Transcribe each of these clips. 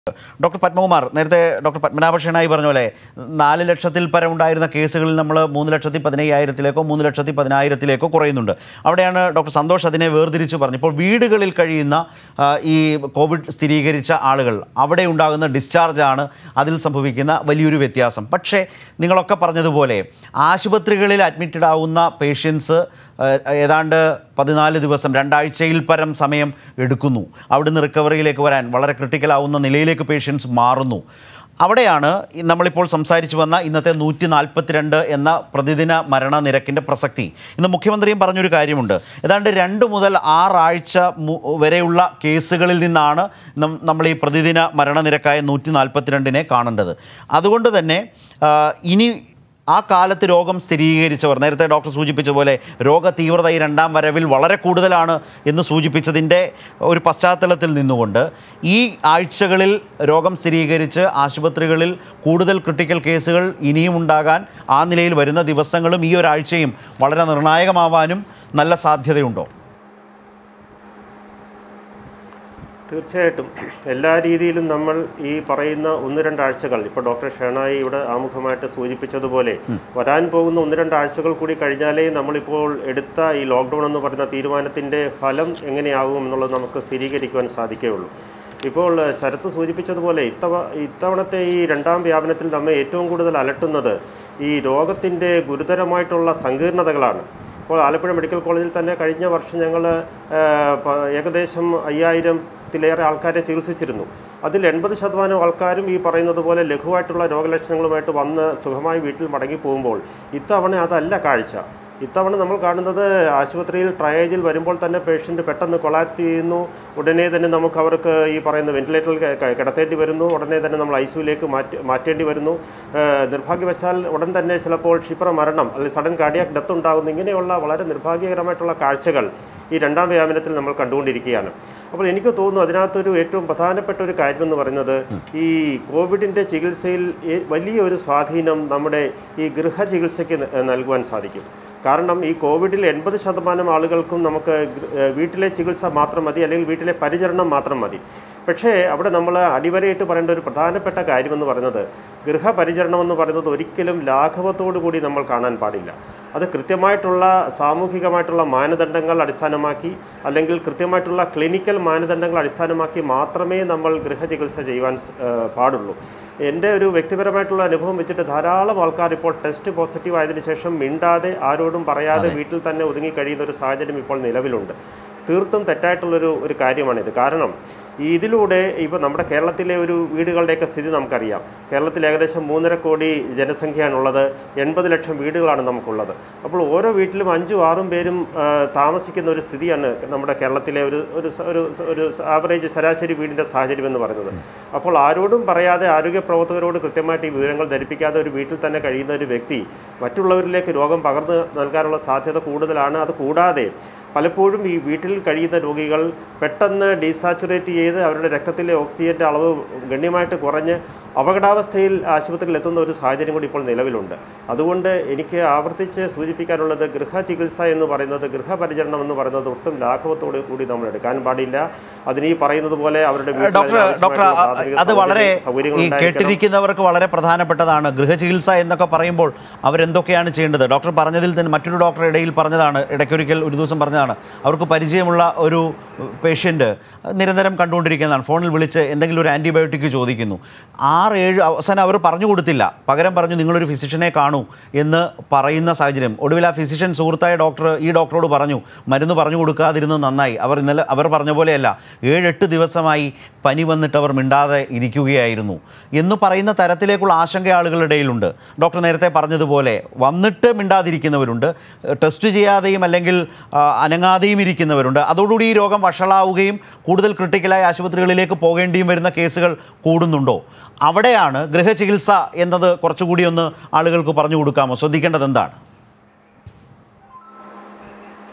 Doctor Padmakumar നേരത്തെ doctor പത്മനാഭക്ഷനായി പറഞ്ഞ പോലെ നാല് ലക്ഷത്തിൽ പരം ഉണ്ടായിരുന്ന കേസുകളിൽ നമ്മൾ മൂന്ന് ലക്ഷത്തി പതിനയ്യായിരത്തിലേക്കോ മൂന്ന് ലക്ഷത്തി പതിനായിരത്തിലേക്കോ കുറയുന്നുണ്ട് അവിടെയാണ് ഡോക്ടർ സന്തോഷ് അതിനെ വേർതിരിച്ച് പറഞ്ഞു ഇപ്പോൾ വീടുകളിൽ കഴിയുന്ന ആ, ഈ കോവിഡ് സ്ഥിരീകരിച്ച ആളുകൾ അവിടെ ഉണ്ടാകുന്ന ഡിസ്ചാർജാണ് അതിൽ സംഭവിക്കുന്ന വലിയൊരു വ്യത്യാസം പക്ഷേ നിങ്ങളൊക്കെ പറഞ്ഞതുപോലെ ആശുപത്രികളിൽ അഡ്മിറ്റഡ് ആവുന്ന പേഷ്യൻസ് ഏതാണ്ട് പതിനാല് ദിവസം രണ്ടാഴ്ചയിൽ പരം സമയം എടുക്കുന്നു അവിടുന്ന് റിക്കവറിയിലേക്ക് വരാൻ വളരെ ക്രിട്ടിക്കൽ ആവുന്ന നിലയിലേക്ക് പേഷ്യൻസ് മാറുന്നു അവിടെയാണ് ഈ നമ്മളിപ്പോൾ സംസാരിച്ചു വന്ന ഇന്നത്തെ നൂറ്റി നാൽപ്പത്തിരണ്ട് എന്ന പ്രതിദിന മരണനിരക്കിൻ്റെ പ്രസക്തി ഇന്ന് മുഖ്യമന്ത്രിയും പറഞ്ഞൊരു കാര്യമുണ്ട് ഏതാണ്ട് രണ്ട് മുതൽ ആറാഴ്ച മു- വരെയുള്ള കേസുകളിൽ നിന്നാണ് നം- നമ്മൾ ഈ പ്രതിദിന മരണനിരക്കായ നൂറ്റി നാൽപ്പത്തിരണ്ടിനെ കാണേണ്ടത് അതുകൊണ്ട് തന്നെ ആ, ഇനി ആ കാലത്ത് രോഗം സ്ഥിരീകരിച്ചവർ നേരത്തെ ഡോക്ടർ സൂചിപ്പിച്ച പോലെ രോഗ തീവ്രത ഈ രണ്ടാം വരവിൽ വളരെ കൂടുതലാണ് എന്ന് സൂചിപ്പിച്ചതിൻ്റെ ഒരു പശ്ചാത്തലത്തിൽ നിന്നുകൊണ്ട് ഈ ആഴ്ചകളിൽ രോഗം സ്ഥിരീകരിച്ച് ആശുപത്രികളിൽ കൂടുതൽ ക്രിട്ടിക്കൽ കേസുകൾ ഇനിയും ഉണ്ടാകാൻ ആ നിലയിൽ വരുന്ന ദിവസങ്ങളും ഈ ഒരാഴ്ചയും വളരെ നിർണായകമാവാനും നല്ല സാധ്യതയുണ്ടോ തീർച്ചയായിട്ടും എല്ലാ രീതിയിലും നമ്മൾ ഈ പറയുന്ന ഒന്ന് രണ്ടാഴ്ചകൾ ഇപ്പോൾ ഡോക്ടർ ഷേണായി ഇവിടെ ആമുഖമായിട്ട് സൂചിപ്പിച്ചതുപോലെ വരാൻ പോകുന്ന ഒന്ന് രണ്ടാഴ്ചകൾ കൂടി കഴിഞ്ഞാലേ നമ്മളിപ്പോൾ എടുത്ത ഈ ലോക്ക്ഡൗൺ എന്ന് പറയുന്ന തീരുമാനത്തിൻ്റെ ഫലം എങ്ങനെയാകും എന്നുള്ളത് നമുക്ക് സ്ഥിരീകരിക്കുവാൻ സാധിക്കുകയുള്ളൂ ഇപ്പോൾ ഏഹ്, ശരത്ത് സൂചിപ്പിച്ചതുപോലെ ഇത്തവ ഇത്തവണത്തെ ഈ രണ്ടാം വ്യാപനത്തിൽ നമ്മെ ഏറ്റവും കൂടുതൽ അലട്ടുന്നത് ഈ രോഗത്തിൻ്റെ ഗുരുതരമായിട്ടുള്ള സങ്കീർണതകളാണ് ഇപ്പോൾ ആലപ്പുഴ മെഡിക്കൽ കോളേജിൽ തന്നെ കഴിഞ്ഞ വർഷം ഞങ്ങൾ ഏകദേശം അയ്യായിരത്തിലേറെ ആൾക്കാരെ ചികിത്സിച്ചിരുന്നു അതിൽ എൺപത് ശതമാനം ആൾക്കാരും ഈ പറയുന്നത് പോലെ ലഘുവായിട്ടുള്ള രോഗലക്ഷണങ്ങളുമായിട്ട് വന്ന് സുഖമായി വീട്ടിൽ മടങ്ങി പോകുമ്പോൾ ഇത്തവണ അതല്ല കാഴ്ച ഇത്തവണ നമ്മൾ കാണുന്നത് ആശുപത്രിയിൽ ട്രയേജിൽ വരുമ്പോൾ തന്നെ പേഷ്യൻ്റ് പെട്ടെന്ന് കൊളാപ്സ് ചെയ്യുന്നു ഉടനെ തന്നെ നമുക്ക് അവർക്ക് ഈ പറയുന്ന വെന്റിലേറ്ററിൽ ക- ക- കിടത്തേണ്ടി വരുന്നു ഉടനെ തന്നെ നമ്മൾ ഐ സിയുലേക്ക് മാറ്റി മാറ്റേണ്ടി വരുന്നു ഏഹ് നിർഭാഗ്യവശാൽ ഉടൻ തന്നെ ചിലപ്പോൾ ക്ഷിപ്ര മരണം അല്ലെങ്കിൽ സഡൻ കാർഡിയാക് ഡെത്ത് ഉണ്ടാകുന്നു ഇങ്ങനെയുള്ള വളരെ നിർഭാഗ്യകരമായിട്ടുള്ള കാഴ്ചകൾ ഈ രണ്ടാം വ്യാപനത്തിൽ നമ്മൾ കണ്ടുകൊണ്ടിരിക്കുകയാണ് അപ്പോൾ എനിക്ക് തോന്നുന്നു അതിനകത്തൊരു ഏറ്റവും പ്രധാനപ്പെട്ട ഒരു കാര്യം എന്ന് പറയുന്നത് ഈ കോവിഡിൻ്റെ ചികിത്സയിൽ ഏ- വലിയ ഒരു സ്വാധീനം നമ്മുടെ ഈ ഗൃഹ ചികിത്സയ്ക്ക് ന- നൽകുവാൻ സാധിക്കും കാരണം ഈ കോവിഡിൽ എൺപത് ശതമാനം ആളുകൾക്കും നമുക്ക് ഗൃ- ഏഹ് വീട്ടിലെ ചികിത്സ മാത്രം മതി അല്ലെങ്കിൽ വീട്ടിലെ പരിചരണം മാത്രം മതി പക്ഷേ അവിടെ നമ്മൾ അടിവരയിട്ട് പറയേണ്ട ഒരു പ്രധാനപ്പെട്ട കാര്യമെന്ന് പറയുന്നത് ഗൃഹപരിചരണം എന്ന് പറയുന്നത് ഒരിക്കലും ലാഘവത്തോടു കൂടി നമ്മൾ കാണാൻ പാടില്ല അത് കൃത്യമായിട്ടുള്ള സാമൂഹികമായിട്ടുള്ള മാനദണ്ഡങ്ങൾ അടിസ്ഥാനമാക്കി അല്ലെങ്കിൽ കൃത്യമായിട്ടുള്ള ക്ലിനിക്കൽ മാനദണ്ഡങ്ങൾ അടിസ്ഥാനമാക്കി മാത്രമേ നമ്മൾ ഗൃഹചികിത്സ ചെയ്യുവാൻ സ്- ഏഹ് പാടുള്ളൂ എൻ്റെ ഒരു വ്യക്തിപരമായിട്ടുള്ള അനുഭവം വെച്ചിട്ട് ധാരാളം ആൾക്കാർ ഇപ്പോൾ ടെസ്റ്റ് പോസിറ്റീവ് ആയതിനു ശേഷം മിണ്ടാതെ ആരോടും പറയാതെ വീട്ടിൽ തന്നെ ഒതുങ്ങി കഴിയുന്ന ഒരു സാഹചര്യം ഇപ്പോൾ നിലവിലുണ്ട് തീർത്തും തെറ്റായിട്ടുള്ളൊരു ഒരു കാര്യമാണിത് കാരണം ഈ ഇതിലൂടെ ഇപ്പോൾ നമ്മുടെ കേരളത്തിലെ ഒരു വീടുകളുടെയൊക്കെ സ്ഥിതി നമുക്കറിയാം കേരളത്തിൽ ഏകദേശം മൂന്നര കോടി ജനസംഖ്യയാണുള്ളത് എൺപത് ലക്ഷം വീടുകളാണ് നമുക്കുള്ളത് അപ്പോൾ ഓരോ വീട്ടിലും അഞ്ചും ആറും പേരും ആ, താമസിക്കുന്ന ഒരു സ്ഥിതിയാണ് നമ്മുടെ കേരളത്തിലെ ഒരു ഒരു സ- ഒരു സ- ഒരു ആവറേജ് ശരാശരി വീടിൻ്റെ സാഹചര്യം എന്ന് പറയുന്നത് അപ്പോൾ ആരോടും പറയാതെ ആരോഗ്യ പ്രവർത്തകരോട് കൃത്യമായിട്ട് ഈ വിവരങ്ങൾ ധരിപ്പിക്കാതെ ഒരു വീട്ടിൽ തന്നെ കഴിയുന്ന ഒരു വ്യക്തി മറ്റുള്ളവരിലേക്ക് രോഗം പകർന്നു നൽകാനുള്ള സാധ്യത കൂടുതലാണ് അത് കൂടാതെ പലപ്പോഴും ഈ വീട്ടിൽ കഴിയുന്ന രോഗികൾ പെട്ടെന്ന് ഡീസാച്ചുറേറ്റ് ചെയ്ത് അവരുടെ രക്തത്തിലെ ഓക്സിജൻ്റെ അളവ് ഗണ്യമായിട്ട് കുറഞ്ഞ് അപകടാവസ്ഥയിൽ ആശുപത്രിയിൽ എത്തുന്ന ഒരു സാഹചര്യം കൂടി ഇപ്പോൾ നിലവിലുണ്ട് അതുകൊണ്ട് എനിക്ക് ആവർത്തിച്ച് സൂചിപ്പിക്കാനുള്ളത് ഗൃഹ ചികിത്സ എന്ന് പറയുന്നത് ഗൃഹപരിചരണം എന്ന് പറയുന്നത് ഒട്ടും ലാഘവത്തോട് കൂടി നമ്മൾ എടുക്കാൻ പാടില്ല അതിന് ഈ പറയുന്നത് പോലെ അവരുടെ വീട്ടിൽ ഡോക്ടർ ഡോക്ടർ അതിനാവശ്യമായിട്ടുള്ള അ- പ്രാഥമിക അത് വളരെ സൗകര്യ- സൗകര്യങ്ങൾ ഈ ഉണ്ടായിരിക്കണം. കേട്ടിരിക്കുന്നവർക്ക് വളരെ പ്രധാനപ്പെട്ടതാണ് ഗൃഹചികിത്സ എന്നൊക്കെ പറയുമ്പോൾ അവരെന്തൊക്കെയാണ് ചെയ്യേണ്ടത് ഡോക്ടർ പറഞ്ഞതിൽ തന്നെ മറ്റൊരു ഡോക്ടർ ഇടയിൽ പറഞ്ഞതാണ് ഇടയ്ക്കൊരിക്കൽ ഒരു ദിവസം പറഞ്ഞതാണ് അവർക്ക് പരിചയമുള്ള ഒരു പേഷ്യൻ്റ് നിരന്തരം കണ്ടുകൊണ്ടിരിക്കുന്നതാണ് ഫോണിൽ വിളിച്ച് എന്തെങ്കിലും ഒരു ആൻറ്റിബയോട്ടിക് ചോദിക്കുന്നു ആറ് ഏഴ് അവസാനം അവർ പറഞ്ഞു കൊടുത്തില്ല പകരം പറഞ്ഞു നിങ്ങളൊരു ഫിസിഷ്യനെ കാണൂ എന്ന് പറയുന്ന സാഹചര്യം ഒടുവിൽ ആ ഫിസിഷ്യൻ സുഹൃത്തായ ഡോക്ടർ ഈ ഡോക്ടറോട് പറഞ്ഞു മരുന്ന് പറഞ്ഞു കൊടുക്കാതിരുന്നത് നന്നായി അവർ ഇന്നലെ അവർ പറഞ്ഞ പോലെയല്ല ഏഴെട്ട് ദിവസമായി പനി വന്നിട്ട് അവർ മിണ്ടാതെ ഇരിക്കുകയായിരുന്നു എന്ന് പറയുന്ന തരത്തിലേക്കുള്ള ആശങ്ക ആളുകളുടെ ഇടയിലുണ്ട് ഡോക്ടർ നേരത്തെ പറഞ്ഞതുപോലെ വന്നിട്ട് മിണ്ടാതിരിക്കുന്നവരുണ്ട് ടെസ്റ്റ് ചെയ്യാതെയും അല്ലെങ്കിൽ ആ, അനങ്ങാതെയും ഇരിക്കുന്നവരുണ്ട് അതോടുകൂടി ഈ രോഗം വഷളാവുകയും കൂടുതൽ ക്രിട്ടിക്കലായ ആശുപത്രികളിലേക്ക് പോകേണ്ടിയും വരുന്ന കേസുകൾ കൂടുന്നുണ്ടോ അവിടെയാണ് ഗൃഹചികിത്സ എന്നത് കുറച്ചുകൂടി ഒന്ന് ആളുകൾക്ക് പറഞ്ഞു കൊടുക്കാമോ ശ്രദ്ധിക്കേണ്ടത് എന്താണ്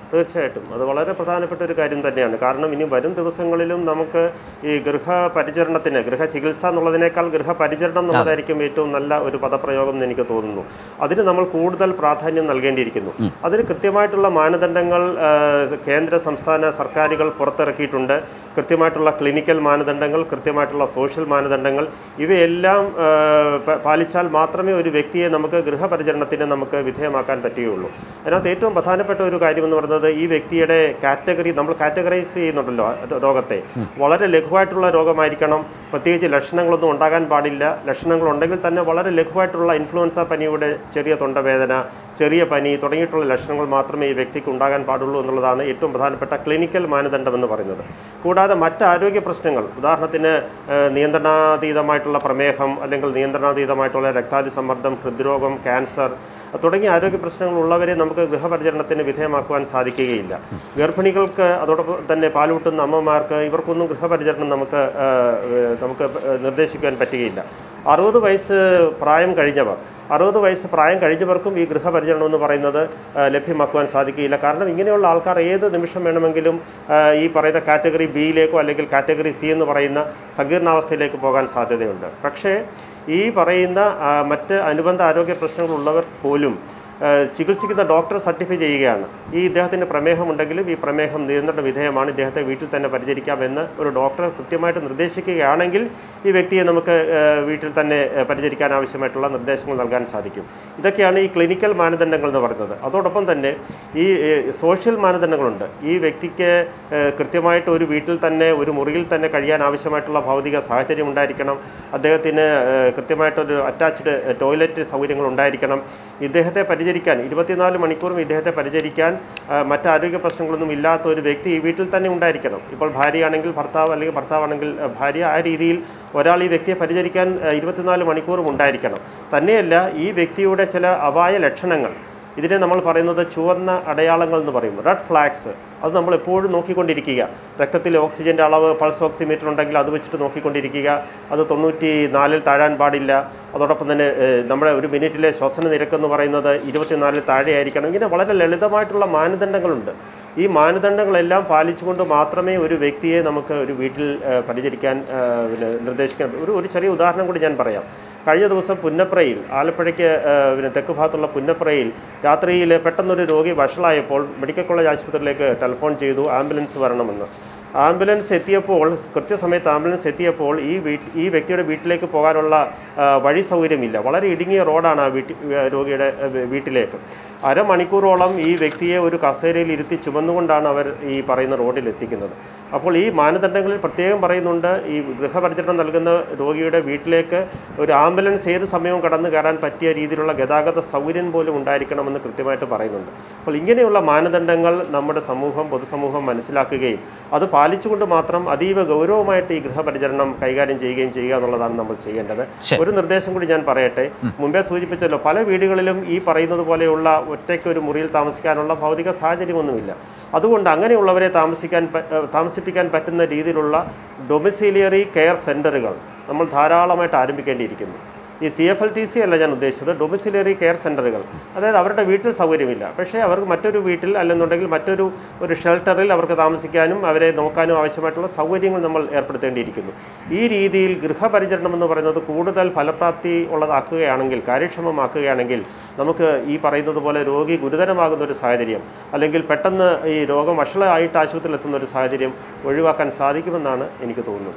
തീർച്ചയായിട്ടും അത് വളരെ പ്രധാനപ്പെട്ട ഒരു കാര്യം തന്നെയാണ് കാരണം ഇനി വരും ദിവസങ്ങളിലും നമുക്ക് ഈ ഗൃഹപരിചരണത്തിന് ഗൃഹചികിത്സ എന്നുള്ളതിനേക്കാൾ ഗൃഹപരിചരണം എന്നുള്ളതായിരിക്കും ഏറ്റവും നല്ല ഒരു പദപ്രയോഗം എന്ന് എനിക്ക് തോന്നുന്നു അതിന് നമ്മൾ കൂടുതൽ പ്രാധാന്യം നൽകേണ്ടിയിരിക്കുന്നു അതിന് കൃത്യമായിട്ടുള്ള മാനദണ്ഡങ്ങൾ ആ, കേന്ദ്ര സംസ്ഥാന സർക്കാരുകൾ പുറത്തിറക്കിയിട്ടുണ്ട് കൃത്യമായിട്ടുള്ള ക്ലിനിക്കൽ മാനദണ്ഡങ്ങൾ കൃത്യമായിട്ടുള്ള സോഷ്യൽ മാനദണ്ഡങ്ങൾ ഇവയെല്ലാം ആ, പ- പാലിച്ചാൽ മാത്രമേ ഒരു വ്യക്തിയെ നമുക്ക് ഗൃഹപരിചരണത്തിന് നമുക്ക് വിധേയമാക്കാൻ പറ്റുകയുള്ളൂ അതിനകത്ത് ഏറ്റവും പ്രധാനപ്പെട്ട ഒരു കാര്യം എന്ന് പറയുന്നത് ഈ വ്യക്തിയുടെ കാറ്റഗറി നമ്മൾ കാറ്റഗറൈസ് ചെയ്യുന്നുണ്ടല്ലോ ആ രോഗത്തെ വളരെ ലഘുവായിട്ടുള്ള രോഗമായിരിക്കണം പ്രത്യേകിച്ച് ലക്ഷണങ്ങളൊന്നും ഉണ്ടാകാൻ പാടില്ല ലക്ഷണങ്ങൾ ഉണ്ടെങ്കിൽ തന്നെ വളരെ ലഘുവായിട്ടുള്ള ഇൻഫ്ലുവൻസ പനിയുടെ ചെറിയ തൊണ്ടവേദന ചെറിയ പനി തുടങ്ങിയിട്ടുള്ള ലക്ഷണങ്ങൾ മാത്രമേ ഈ വ്യക്തിക്ക് ഉണ്ടാകാൻ പാടുള്ളൂ എന്നുള്ളതാണ് ഏറ്റവും പ്രധാനപ്പെട്ട ക്ലിനിക്കൽ മാനദണ്ഡം എന്ന് പറയുന്നത് കൂടാതെ മറ്റ് ആരോഗ്യ പ്രശ്നങ്ങൾ ഉദാഹരണത്തിന് ഏഹ്, നിയന്ത്രണാതീതമായിട്ടുള്ള പ്രമേഹം അല്ലെങ്കിൽ നിയന്ത്രണാതീതമായിട്ടുള്ള രക്താതി സമ്മർദ്ദം ഹൃദ്രോഗം ക്യാൻസർ തുടങ്ങിയ ആരോഗ്യ പ്രശ്നങ്ങൾ ഉള്ളവരെ നമുക്ക് ഗൃഹപരിചരണത്തിന് വിധേയമാക്കുവാൻ സാധിക്കുകയില്ല ഗർഭിണികൾക്ക് അതോടൊപ്പം തന്നെ പാലൂട്ടുന്ന അമ്മമാർക്ക് ഇവർക്കൊന്നും ഗൃഹപരിചരണം നമുക്ക് ഏഹ്, നമുക്ക് നിർദ്ദേശിക്കാൻ പറ്റുകയില്ല അറുപത് വയസ്സ് പ്രായം കഴിഞ്ഞവർ അറുപത് വയസ്സ് പ്രായം കഴിഞ്ഞവർക്കും ഈ ഗൃഹപരിചരണം എന്ന് പറയുന്നത് ആ, ലഭ്യമാക്കുവാൻ സാധിക്കുകയില്ല കാരണം ഇങ്ങനെയുള്ള ആൾക്കാർ ഏത് നിമിഷം വേണമെങ്കിലും ആ, ഈ പറയുന്ന കാറ്റഗറി ബിയിലേക്കോ അല്ലെങ്കിൽ കാറ്റഗറി സി എന്ന് പറയുന്ന സങ്കീർണാവസ്ഥയിലേക്ക് പോകാൻ സാധ്യതയുണ്ട് പക്ഷേ ഈ പറയുന്ന ആ, മറ്റ് അനുബന്ധ ആരോഗ്യ പ്രശ്നങ്ങളുള്ളവർ പോലും ആ, ചികിത്സിക്കുന്ന ഡോക്ടർ സർട്ടിഫൈ ചെയ്യുകയാണ് ഈ ഇദ്ദേഹത്തിന് പ്രമേഹമുണ്ടെങ്കിലും ഈ പ്രമേഹം നിയന്ത്രണ വിധേയമാണ് ഇദ്ദേഹത്തെ വീട്ടിൽ തന്നെ പരിചരിക്കാമെന്ന് ഒരു ഡോക്ടർ കൃത്യമായിട്ട് നിർദ്ദേശിക്കുകയാണെങ്കിൽ ഈ വ്യക്തിയെ നമുക്ക് ആ, വീട്ടിൽ തന്നെ ആ, പരിചരിക്കാൻ ആവശ്യമായിട്ടുള്ള നിർദ്ദേശങ്ങൾ നൽകാൻ സാധിക്കും ഇതൊക്കെയാണ് ഈ ക്ലിനിക്കൽ മാനദണ്ഡങ്ങൾ എന്ന് പറയുന്നത് അതോടൊപ്പം തന്നെ ഈ ഏ, സോഷ്യൽ മാനദണ്ഡങ്ങളുണ്ട് ഈ വ്യക്തിക്ക് ഏ, കൃത്യമായിട്ട് ഒരു വീട്ടിൽ തന്നെ ഒരു മുറിയിൽ തന്നെ കഴിയാൻ ആവശ്യമായിട്ടുള്ള ഭൗതിക സാഹചര്യം ഉണ്ടായിരിക്കണം അദ്ദേഹത്തിന് ഏ, കൃത്യമായിട്ടൊരു അറ്റാച്ച്ഡ് ടോയ്ലറ്റ് സൗകര്യങ്ങൾ ഉണ്ടായിരിക്കണം ഇദ്ദേഹത്തെ പരിചരിക്കാൻ ഇരുപത്തിനാല് മണിക്കൂറും ഇദ്ദേഹത്തെ പരിചരിക്കാൻ ആ, മറ്റ് ആരോഗ്യ പ്രശ്നങ്ങളൊന്നും ഇല്ലാത്ത ഒരു വ്യക്തി ഈ വീട്ടിൽ തന്നെ ഉണ്ടായിരിക്കണം ഇപ്പോൾ ഭാര്യയാണെങ്കിൽ ഭർത്താവ് അല്ലെങ്കിൽ ഭർത്താവാണെങ്കിൽ ആ, ഭാര്യ ആ രീതിയിൽ ഒരാൾ ഈ വ്യക്തിയെ പരിചരിക്കാൻ ആ, ഇരുപത്തിനാല് മണിക്കൂറും ഉണ്ടായിരിക്കണം തന്നെയല്ല ഈ വ്യക്തിയുടെ ചില അപായ ലക്ഷണങ്ങൾ ഇതിനെ നമ്മൾ പറയുന്നത് ചുവന്ന അടയാളങ്ങൾ എന്ന് പറയും റെഡ് ഫ്ലാഗ്സ് അത് നമ്മൾ എപ്പോഴും നോക്കിക്കൊണ്ടിരിക്കുക രക്തത്തിൽ ഓക്സിജൻ്റെ അളവ് പൾസ് ഓക്സിമീറ്റർ ഉണ്ടെങ്കിൽ അത് വെച്ചിട്ട് നോക്കിക്കൊണ്ടിരിക്കുക അത് തൊണ്ണൂറ്റി നാലിൽ താഴാൻ പാടില്ല അതോടൊപ്പം തന്നെ ഏഹ്, നമ്മുടെ ഒരു മിനിറ്റിലെ ശ്വസന നിരക്ക് എന്ന് പറയുന്നത് ഇരുപത്തിനാലിൽ താഴെയായിരിക്കണം ഇങ്ങനെ വളരെ ലളിതമായിട്ടുള്ള മാനദണ്ഡങ്ങളുണ്ട് ഈ മാനദണ്ഡങ്ങളെല്ലാം പാലിച്ചുകൊണ്ട് മാത്രമേ ഒരു വ്യക്തിയെ നമുക്ക് ഒരു വീട്ടിൽ ഏഹ്, പരിചരിക്കാൻ ഏഹ്, പിന്നെ നിർദ്ദേശിക്കാൻ ഒരു ഒരു ചെറിയ ഉദാഹരണം കൂടി ഞാൻ പറയാം കഴിഞ്ഞ ദിവസം പുന്നപ്രയിൽ ആലപ്പുഴയ്ക്ക് ഏഹ്, പിന്നെ തെക്ക് ഭാഗത്തുള്ള പുന്നപ്രയിൽ രാത്രിയിൽ പെട്ടെന്നൊരു രോഗി വഷളായപ്പോൾ മെഡിക്കൽ കോളേജ് ആശുപത്രിയിലേക്ക് ടെലിഫോൺ ചെയ്തു ആംബുലൻസ് വരണമെന്ന് ആംബുലൻസ് എത്തിയപ്പോൾ കൃത്യസമയത്ത് ആംബുലൻസ് എത്തിയപ്പോൾ ഈ വീട്ട് ഈ വ്യക്തിയുടെ വീട്ടിലേക്ക് പോകാനുള്ള ആ, വഴി സൗകര്യമില്ല വളരെ ഇടുങ്ങിയ റോഡാണ് ആ വീട്ടി രോഗിയുടെ ആ, വീട്ടിലേക്ക് അരമണിക്കൂറോളം ഈ വ്യക്തിയെ ഒരു കസേരയിൽ ഇരുത്തി ചുമന്നുകൊണ്ടാണ് അവർ ഈ പറയുന്ന റോഡിൽ എത്തിക്കുന്നത് അപ്പോൾ ഈ മാനദണ്ഡങ്ങളിൽ പ്രത്യേകം പറയുന്നുണ്ട് ഈ ഗൃഹപരിചരണം നൽകുന്ന രോഗിയുടെ വീട്ടിലേക്ക് ഒരു ആംബുലൻസ് ഏത് സമയവും കടന്നു കയറാൻ പറ്റിയ രീതിയിലുള്ള ഗതാഗത സൗകര്യം പോലും ഉണ്ടായിരിക്കണമെന്ന് കൃത്യമായിട്ട് പറയുന്നുണ്ട് അപ്പോൾ ഇങ്ങനെയുള്ള മാനദണ്ഡങ്ങൾ നമ്മുടെ സമൂഹം പൊതുസമൂഹം മനസ്സിലാക്കുകയും അത് പാലിച്ചുകൊണ്ട് മാത്രം അതീവ ഗൗരവമായിട്ട് ഈ ഗൃഹപരിചരണം കൈകാര്യം ചെയ്യുകയും ചെയ്യുക എന്നുള്ളതാണ് നമ്മൾ ചെയ്യേണ്ടത് ശരി. ഒരു നിർദ്ദേശം കൂടി ഞാൻ പറയട്ടെ മുമ്പേ സൂചിപ്പിച്ചല്ലോ പല വീടുകളിലും ഈ പറയുന്നത് പോലെയുള്ള ഒറ്റയ്ക്ക് ഒരു മുറിയിൽ താമസിക്കാനുള്ള ഭൗതിക സാഹചര്യമൊന്നുമില്ല അതുകൊണ്ട് അങ്ങനെയുള്ളവരെ താമസിക്കാൻ പ- ഏഹ് താമസിപ്പിക്കാൻ പറ്റുന്ന രീതിയിലുള്ള ഡൊമിസീലിയറി കെയർ സെൻ്ററുകൾ നമ്മൾ ധാരാളമായിട്ട് ആരംഭിക്കേണ്ടിയിരിക്കുന്നു ഈ C F L T C അല്ല ഞാൻ ഉദ്ദേശിച്ചത് ഡൊമിസിലറി കെയർ സെൻ്ററുകൾ അതായത് അവരുടെ വീട്ടിൽ സൗകര്യമില്ല പക്ഷേ അവർക്ക് മറ്റൊരു വീട്ടിൽ അല്ലെന്നുണ്ടെങ്കിൽ മറ്റൊരു ഒരു ഷെൽട്ടറിൽ അവർക്ക് താമസിക്കാനും അവരെ നോക്കാനും ആവശ്യമായിട്ടുള്ള സൗകര്യങ്ങൾ നമ്മൾ ഏർപ്പെടുത്തേണ്ടിയിരിക്കുന്നു ഈ രീതിയിൽ ഗൃഹപരിചരണം എന്ന് പറയുന്നത് കൂടുതൽ ഫലപ്രാപ്തി ഉള്ളതാക്കുകയാണെങ്കിൽ കാര്യക്ഷമമാക്കുകയാണെങ്കിൽ നമുക്ക് ഈ പറയുന്നത് പോലെ രോഗി ഗുരുതരമാകുന്ന ഒരു സാഹചര്യം അല്ലെങ്കിൽ പെട്ടെന്ന് ഈ രോഗം വഷളായിട്ട് ആശുപത്രിയിൽ എത്തുന്ന ഒരു സാഹചര്യം ഒഴിവാക്കാൻ സാധിക്കുമെന്നാണ് എനിക്ക് തോന്നുന്നത്